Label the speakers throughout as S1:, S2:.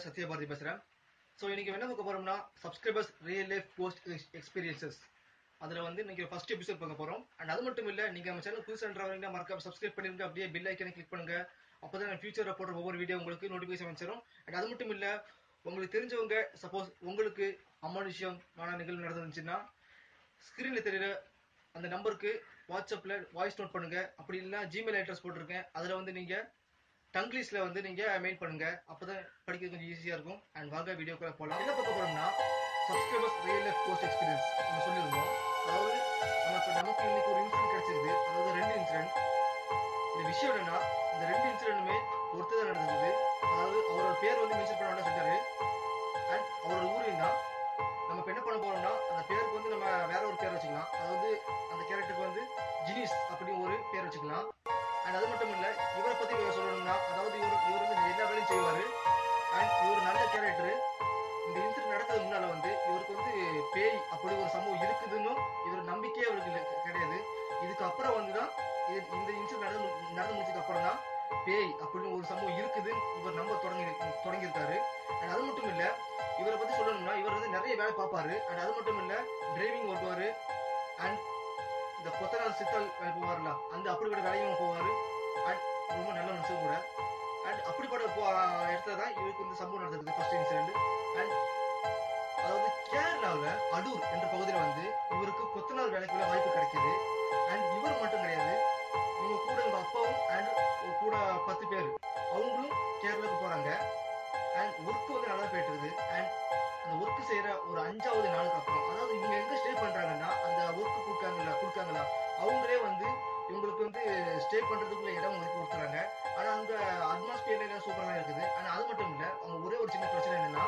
S1: சத்யபாரதி பேசுறேன் ஸோ இன்னைக்கு என்ன பார்க்க போறோம்னா subscribers real life post experiences அதுல வந்து இன்னைக்கு ஃபர்ஸ்ட் எபிசோட் பார்க்க போறோம் அண்ட் அது மட்டும் இல்ல நீங்க நம்ம சேனல் புதுசாக மறக்காம சப்ஸ்கிரைப் பண்ணிருங்க அப்படியே பெல் ஐக்கனை கிளிக் பண்ணுங்க அப்பதான் ஃபியூச்சர்ல போடுற ஒவ்வொரு வீடியோ உங்களுக்கு நோட்டிபிகேஷன் வந்துரும் அண்ட் அது மட்டும் இல்ல உங்களுக்கு தெரிஞ்சவங்க சப்போஸ் உங்களுக்கு அமானுஷ்யமான நிகழ்வு நடந்துச்சுன்னா ஸ்கிரீன்ல தெரியுற அந்த நம்பருக்கு வாட்ஸ்அப்ல வாய்ஸ் நோட் பண்ணுங்க அப்படி இல்லைன்னா ஜிமெயில் அட்ரஸ் போட்டிருக்கேன் அதுல வந்து நீங்க டங்கிலீஷ்ல வந்து நீங்க மெயில் பண்ணுங்க அப்பதான் படிக்க கொஞ்சம் ஈஸியா இருக்கும் அண்ட் வாங்க வீடியோக்குள்ள போகலாம் என்ன பார்க்க போறோம்னா subscribers real life post experience நம்ம சொல்லியிருந்தோம் அதாவது நமக்கு நமக்கு இன்னைக்கு ஒரு இன்சிடென்ட் கிடைச்சிருக்கு அதாவது ரெண்டு இன்சிடென்ட் இந்த விஷயம் என்னன்னா இந்த ரெண்டு இன்சிடென்ட்டுமே ஒருத்தர் தான் நடந்தது அதாவது அவரோட பேர் வந்து மென்ஷன் பண்ண வேண்டாம் சொல்லிட்டாரு அண்ட் அவரோட ஊரையும் தான் நம்ம இப்ப என்ன பண்ண போறோம்னா அந்த பேருக்கு வந்து நம்ம வேற ஒரு பேர் வச்சுக்கலாம் அதாவது அந்த கேரக்டருக்கு வந்து ஜினிஸ் அப்படின்னு ஒரு பேர் வச்சுக்கலாம் அண்ட் அது மட்டும் இல்ல இவரை பத்தி இவரை சொல்லணும்னா அதாவது இவர் இவர் வந்து எல்லா வேலையும் செய்வாரு அண்ட் இவர் நல்ல கேரக்டர் இந்த இன்சிடென்ட் நடக்கிறது முன்னால வந்து இவருக்கு வந்து பேய் அப்படி ஒரு சம்பவம் இருக்குதுன்னு இவர் நம்பிக்கையே அவருக்கு இல்ல- கிடையாது இதுக்கு அப்புறம் வந்துதான் இது இந்த இன்சிடென்ட் நடந்து மு- நடந்து முடிச்சதுக்கு அப்புறம் தான் பேய் அப்படின்னு ஒரு சம்பவம் இருக்குது இவர் நம்ப தொடங்கி தொடங்கியிருக்காரு அண்ட் அது மட்டும் இல்ல இவரை பத்தி சொல்லணும்னா இவர் வந்து நிறைய வேலை பார்ப்பாரு அண்ட் அது மட்டும் இல்ல டிரைவிங் ஓட்டுவாரு அண்ட் இந்த கொத்தனார் சித்தல் வேலை போவார்ல அந்த அப்படிப்பட்ட வேலையும் போவாரு அண்ட் ரொம்ப நல்ல மனுஷன் கூட அண்ட் அப்படிப்பட்ட போ- இடத்துல தான் இவருக்கு இந்த சம்பவம் நடந்திருக்கு ஃபர்ஸ்ட் இன்சிடென்ட் அண்ட் அதாவது கேரளாவுல அடூர் என்ற பகுதியில வந்து இவருக்கு கொத்தனார் வேலைக்குள்ள வாய்ப்பு கிடைக்குது அண்ட் இவர் மட்டும் கிடையாது இவங்க கூட இவங்க அப்பாவும் அண்ட் கூட பத்து பேர் அவங்களும் கேரளாவுக்கு போறாங்க அண்ட் ஒர்க் வந்து நல்லா போயிட்டு இருக்குது அண்ட் அந்த ஒர்க் செய்யற ஒரு அஞ்சாவது நாளுக்கு அப்புறம் அதாவது இவங்க எங்க ஸ்டே பண்றாங்கன்னா அந்த ஒர்க் கொடுக்காங்கல்ல கொடுக்காங்களா அவங்களே வந்து இவங்களுக்கு வந்து ஸ்டே பண்றதுக்குள்ள இடம் ஒதுக்கி கொடுத்துறாங்க ஆனா அங்க அட்மாஸ்பியர் சூப்பரா இருக்குது ஆனா அது மட்டும் இல்ல அவங்க ஒரே ஒரு சின்ன பிரச்சனை என்னன்னா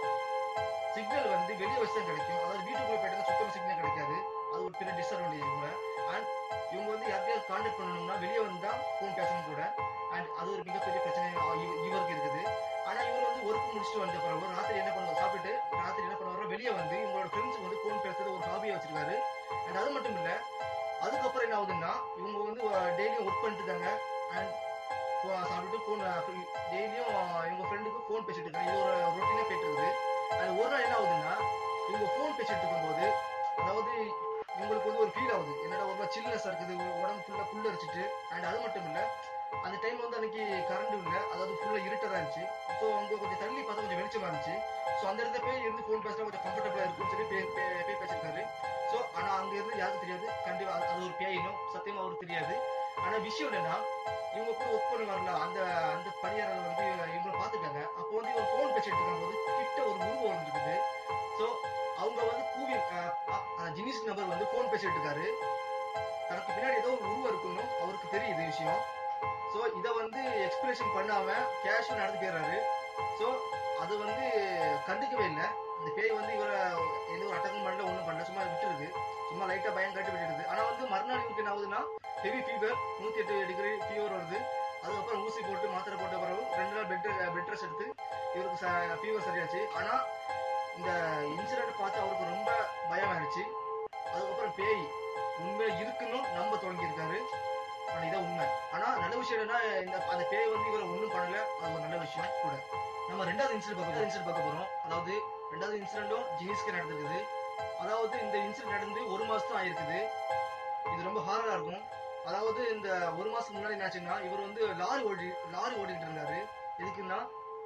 S1: சிக்னல் வந்து வெளியே வச்சு தான் கிடைக்கும் அதாவது வீட்டுக்குள்ள போயிட்டு சுத்தம் சிக்னல் கிடைக்காது அது ஒரு பெரிய டிஸ்அட்வான்டேஜ் கூட அண்ட் இவங்க வந்து யார்கிட்டயாவது கான்டாக்ட் பண்ணணும்னா வெளியே வந்து தான் ஃபோன் பேசணும் கூட அண்ட் அது ஒரு மிகப்பெரிய பிரச்சனை இவ- இவருக்கு இருக்குது ஆனா இவர் வந்து ஒர்க் முடிச்சுட்டு வந்த பிறகு ராத்திரி என்ன பண்ணுவார் சாப்பிட்டு ராத்திரி என்ன பண்ணுவாரு வெளியே வந்து இவங்களோட ஃப்ரெண்ட்ஸ் வந்து ஃபோன் பேசுறது ஒரு ஹாபியா வச்சிருக்காரு அண்ட் அது மட்டும் இல்ல அதுக்கப்புறம் என்ன ஆகுதுன்னா இவங்க வந்து டெய்லியும் ஒர்க் பண்ணிட்டு இருக்காங்க அண்ட் சாப்பிட்டு ஃபோன் டெய்லியும் இவங்க ஃப்ரெண்டுக்கு ஃபோன் பேசிட்டு இருக்காங்க இது ஒரு ரொட்டீனா போயிட்டு இருக்குது அது ஒரு நாள் என்ன ஆகுதுன்னா இவங்க ஃபோன் பேசிட்டு இருக்கும்போது அதாவது இவங்களுக்கு வந்து ஒரு ஃபீல் ஆகுது என்னடா ஒரு மாதிரி சில்னஸ் இருக்குது உடம்பு ஃபுல்லா புல்ல அரிச்சிட்டு அண்ட் அது மட்டும் இல்ல அந்த டைம் வந்து அன்னைக்கு கரண்ட் இல்ல அதாவது ஃபுல்லா இருட்டா இருந்துச்சு ஸோ அவங்க கொஞ்சம் தள்ளி பார்த்தா கொஞ்சம் வெளிச்சமா இருந்துச்சு ஸோ அந்த இடத்துல போய் இருந்து ஃபோன் பேசினா கொஞ்சம் கம்ஃபர்டபுளா இருக்கும்னு சொல்லி பே- பே- போய் பேசியிருக்காரு ஸோ ஆனா அங்க இருந்து யாருக்கும் தெரியாது கண்டிப்பா அது- அது ஒரு பேயினும் சத்தியமா அவருக்கு தெரியாது ஆனா விஷயம் என்னன்னா இவங்க கூட ஒர்க் பண்ணி வரல அந்த அந்த பணியாளர் வந்து இவங்களை பாத்துட்டாங்க அப்போ வந்து இவர் ஃபோன் பேசிட்டு இருக்கும்போது கிட்ட ஒரு உருவம் வந்துருக்குது ஸோ அவங்க வந்து கூவி அஹ், அஹ், ஜினிஸ் நபர் வந்து ஃபோன் பேசிட்டு இருக்காரு தனக்கு பின்னாடி ஏதோ ஒரு உருவம் இருக்குன்னு அவருக்கு தெரியுது விஷயம் ஸோ இதை வந்து எக்ஸ்பிரஷன் பண்ணாம கேஷுவல் நடந்து போயிடுறாரு ஸோ அது வந்து கண்டுக்கவே இல்லை அந்த பேய் வந்து இவரை எந்த ஒரு அட்டகம் பண்ணல ஒன்றும் பண்ணல சும்மா விட்டுருது சும்மா லைட்டா பயம் காட்டி விட்டுடுது ஆனா வந்து மறுநாள் இவருக்கு என்ன ஆகுதுன்னா ஹெவி ஃபீவர் நூத்தி எட்டு டிகிரி ஃபீவர் வருது அதுக்கப்புறம் ஊசி போட்டு மாத்திரை போட்ட பிறகு ரெண்டு நாள் பெட் பெட் ரெஸ்ட் எடுத்து இவருக்கு ஃபீவர் சரியாச்சு ஆனா இந்த இன்சிடென்ட் பார்த்து அவருக்கு ரொம்ப பயம் ஆயிடுச்சு அதுக்கப்புறம் பேய் உண்மையில இருக்குன்னு நம்ப தொடங்கியிருக்காரு ஆனா இதான் உண்மை ஆனா நல்ல விஷயம் என்னன்னா இந்த அந்த பேய் வந்து இவரை ஒண்ணும் பண்ணல அது ஒரு நல்ல விஷயம் கூட நம்ம ரெண்டாவது இன்சிடென்ட் பார்க்க இன்சிடென்ட் பார்க்க போறோம் அதாவது ரெண்டாவது இன்சிடென்ட்டும் ஜினிஸ்க்கு நடந்திருக்குது அதாவது இந்த இன்சிடென்ட் நடந்து ஒரு மாசம் ஆயிருக்குது இது ரொம்ப ஹாரரா இருக்கும் அதாவது இந்த ஒரு மாசம் முன்னாடி என்னாச்சுன்னா இவர் வந்து லாரி ஓடி லாரி ஓட்டிட்டு இருந்தாரு எதுக்குன்னா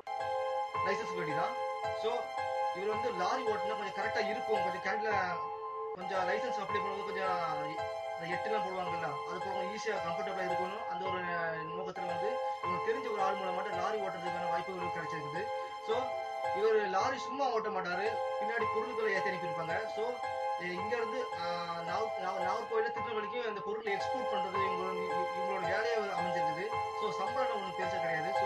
S1: லைசன்ஸ் வேண்டி தான் ஸோ இவர் வந்து லாரி ஓட்டினா கொஞ்சம் கரெக்டா இருக்கும் கொஞ்சம் கேண்ட்ல கொஞ்சம் லைசன்ஸ் அப்ளை பண்ணும்போது கொஞ்சம் அந்த எட்டுலாம் போடுவாங்கல்ல அது போக ஈஸியா கம்ஃபர்டபுளா இருக்கணும் அந்த ஒரு நோக்கத்துல வந்து இவங்க தெரிஞ்ச ஒரு ஆள் மூலமா லாரி ஓட்டுறதுக்கான வாய்ப்புகள் கிடைச்சிருக்குது ஸோ இவர் லாரி சும்மா ஓட்ட மாட்டாரு பின்னாடி பொருட்களை ஏற்றி அனுப்பியிருப்பாங்க ஸோ இங்க இருந்து ஆஹ், நாகர் நாகர்- நாகர்கோயில திருநெல்வேலிக்கும் அந்த பொருளை எக்ஸ்போர்ட் பண்றது இவங்களோட இவங்களோட வேலையா அமைஞ்சிருக்குது ஸோ சம்பளம் ஒன்றும் பெருசா கிடையாது ஸோ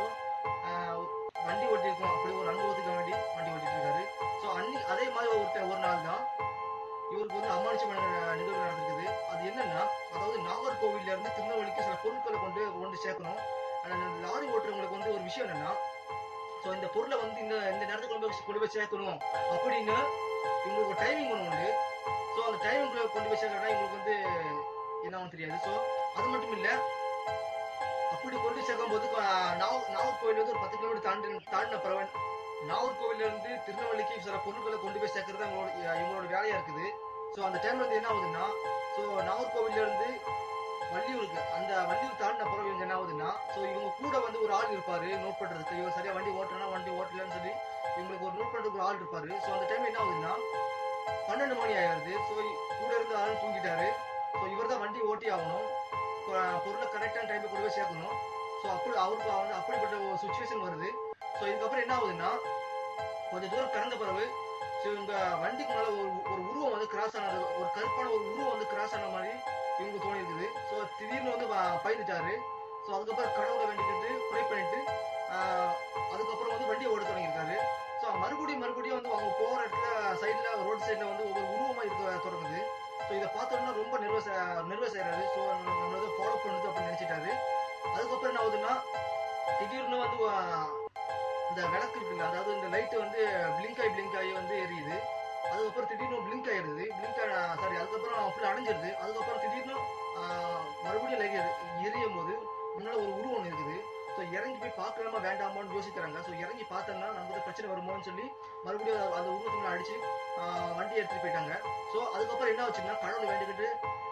S1: வண்டி ஓட்டியிருக்கோம் அப்படி ஒரு அனுபவத்துக்கு வேண்டி வண்டி ஓட்டிட்டு இருக்காரு ஸோ அன்னி அதே மாதிரி ஒரு ஒரு நாள் தான் இவருக்கு வந்து அமானுஷமான நிகழ்வு நடந்திருக்குது அது என்னன்னா அதாவது நாகர்கோவில்ல இருந்து திருநெல்வேலிக்கு சில பொருட்களை கொண்டு கொண்டு சேர்க்கணும் ஆனா இந்த லாரி ஓட்டுறவங்களுக்கு வந்து ஒரு விஷயம் என்னன்னா ஸோ இந்த பொருளை வந்து இந்த இந்த நேரத்துக்கு கொண்டு போய் கொண்டு போய் சேர்க்கணும் அப்படின்னு இவங்களுக்கு ஒரு டைமிங் ஒன்று உண்டு ஸோ அந்த டைமிங் கொண்டு போய் சேர்க்கறதுனா இவங்களுக்கு வந்து என்னன்னு தெரியாது ஸோ அது மட்டும் இல்ல அப்படி கொண்டு சேர்க்கும் போது நாகர்கோவில் வந்து ஒரு பத்து கிலோமீட்டர் தாண்டி தாண்டின பிறகு நாகர்கோவில்ல இருந்து திருநெல்வேலிக்கு சில பொருட்களை கொண்டு போய் சேர்க்கறது அவங்களோட இவங்களோட வேலையா இருக்குது ஸோ அந்த டைம்ல வந்து என்ன ஆகுதுன்னா ஸோ நாகர்கோவில்ல இருந்து வள்ளியூருக்கு அந்த வள்ளியூர் தாண்டின அப்புறம் இவங்க என்ன ஆகுதுன்னா ஸோ இவங்க கூட வந்து ஒரு ஆள் இருப்பாரு நோட் பண்றதுக்கு இவங்க சரியா வண்டி ஓட்டுறனா வண்டி ஓட்டலன்னு சொல்லி இவங்களுக்கு ஒரு நோட் பண்றதுக்கு ஒரு ஆள் இருப்பாரு ஸோ அந்த டைம் என்ன ஆகுதுன்னா பன்னெண்டு மணி ஆயிடுது ஸோ கூட இருந்து ஆள் தூங்கிட்டாரு ஸோ இவர் தான் வண்டி ஓட்டி ஆகணும் பொ- பொருளை கரெக்டான டைம்ல கொண்டு போய் சேர்க்கணும் ஸோ அப்படி அவருக்கு வந்து அப்படிப்பட்ட ஒரு சுச்சுவேஷன் வருது ஸோ இதுக்கப்புறம் என்ன ஆகுதுன்னா கொஞ்சம் தூரம் கடந்த பிறகு ஸோ இவங்க வண்டிக்கு மேல ஒரு ஒரு உருவம் வந்து கிராஸ் ஆனது ஒரு கருப்பான ஒரு உருவம் வந்து கிராஸ் ஆன மாதிரி இவங்களுக்கு தோணி இருக்குது ஸோ திடீர்னு வந்து வ- பயந்துட்டாரு ஸோ அதுக்கப்புறம் கடவுளை வேண்டிக்கிட்டு ப்ரே பண்ணிட்டு ஆஹ், அதுக்கப்புறம் வந்து வண்டியை ஓட தொடங்கியிருக்காரு ஸோ மறுபடியும் மறுபடியும் வந்து அவங்க போற இடத்துல சைட்ல ரோட் சைட்ல வந்து ஒவ்வொரு உருவமா இருக்க தொடங்குது ஸோ இதை பார்த்தோம்னா ரொம்ப நர்வஸ் நர்வஸ் ஆயிடுறாரு ஸோ நம்ம வந்து ஃபாலோ பண்ணுது அப்படின்னு நினைச்சிட்டாரு அதுக்கப்புறம் என்ன ஆகுதுன்னா திடீர்னு வந்து ஆஹ், இந்த விளக்கு இருக்குல்ல அதாவது இந்த லைட் வந்து பிளிங்க் ஆகி பிளிங்க் ஆகி வந்து எரியுது அதுக்கப்புறம் திடீர்னு பிளிங்க் ஆயிடுது பிளிங்க் சாரி அதுக்கப்புறம் ஃபுல் அடைஞ்சிருது அதுக்கப்புறம் திடீர்னு ஆஹ், மறுபடியும் லைட் எரியும் போது முன்னால ஒரு உருவம் ஒன்று இருக்குது ஸோ இறங்கி போய் பார்க்கலாமா வேண்டாமான்னு யோசிக்கிறாங்க ஸோ இறங்கி பார்த்தோம்னா நமக்கு பிரச்சனை வருமோன்னு சொல்லி மறுபடியும் அது- அந்த உருவத்துக்கு மேல அடிச்சு ஆஹ், வண்டியை எடுத்துட்டு போயிட்டாங்க ஸோ அதுக்கப்புறம் என்ன ஆச்சுன்னா கடவுளை வேண்டிக்கிட்டு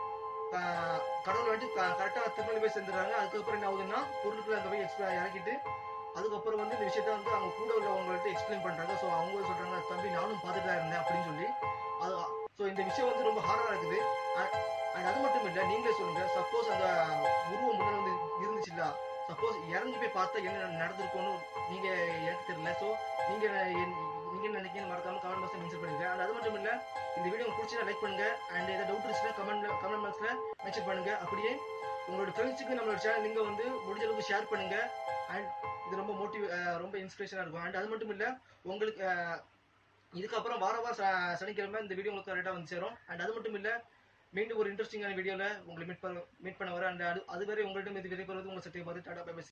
S1: ஆஹ், கடவுளை வேண்டி கரெக்டாக திருநெல்வேலி போய் சேர்ந்துடுறாங்க அதுக்கப்புறம் என்ன ஆகுதுன்னா பொருட்களை அங்கே போய் எக்ஸ்பிள இறக்கிட்டு அதுக்கப்புறம் வந்து இந்த விஷயத்த வந்து அவங்க கூட உள்ளவங்கள்ட்ட எக்ஸ்பிளைன் பண்றாங்க ஸோ அவங்க சொல்றாங்க தம்பி நானும் பார்த்துட்டு தான் இருந்தேன் அப்படின்னு சொல்லி அது ஸோ இந்த விஷயம் வந்து ரொம்ப ஹாரரா இருக்குது அண்ட் அது மட்டும் இல்ல நீங்களே சொல்லுங்க சப்போஸ் அந்த உருவம் முன்னாடி வந்து இருந்துச்சுல்ல சப்போஸ் இறங்கி போய் பார்த்தா என்ன நடந்திருக்கும்னு நீங்க எனக்கு தெரியல ஸோ நீங்க என்- நீங்க என்ன நினைக்கிறீங்க மறக்காம கமெண்ட் பாக்ஸ்ல மென்ஷன் பண்ணுங்க அண்ட் அது மட்டும் இல்ல இந்த வீடியோ உங்களுக்கு பிடிச்சா லைக் பண்ணுங்க அண்ட் ஏதாவது டவுட் இருந்துச்சுன்னா கமெண்ட் கமெண்ட் பாக்ஸ்ல மென்ஷன் பண்ணுங்க அப்படியே உங்களோட ஃப்ரெண்ட்ஸுக்கு நம்மளோட சேனல் நீங்க வந்து முடிஞ்ச அளவுக்கு ஷேர் பண்ணுங்க அண்ட் இது ரொம்ப மோட்டிவ் ரொம்ப இன்ஸ்பிரேஷனா இருக்கும் அண்ட் அது மட்டும் இல்ல உங்களுக்கு அஹ், இதுக்கப்புறம் வார வாரம் ச- சனிக்கிழமை இந்த வீடியோ உங்களுக்கு கரெக்டாக வந்து சேரும் அண்ட் அது மட்டும் இல்ல மீண்டும் ஒரு இன்ட்ரெஸ்டிங்கான வீடியோல உங்களை மீட் பண்ண மீட் பண்ண வரேன் அண்ட் அது அதுவரை உங்கள்கிட்ட இது விடைபெறுவது உங்கள் சத்தியம் பார்த்து டாடா பை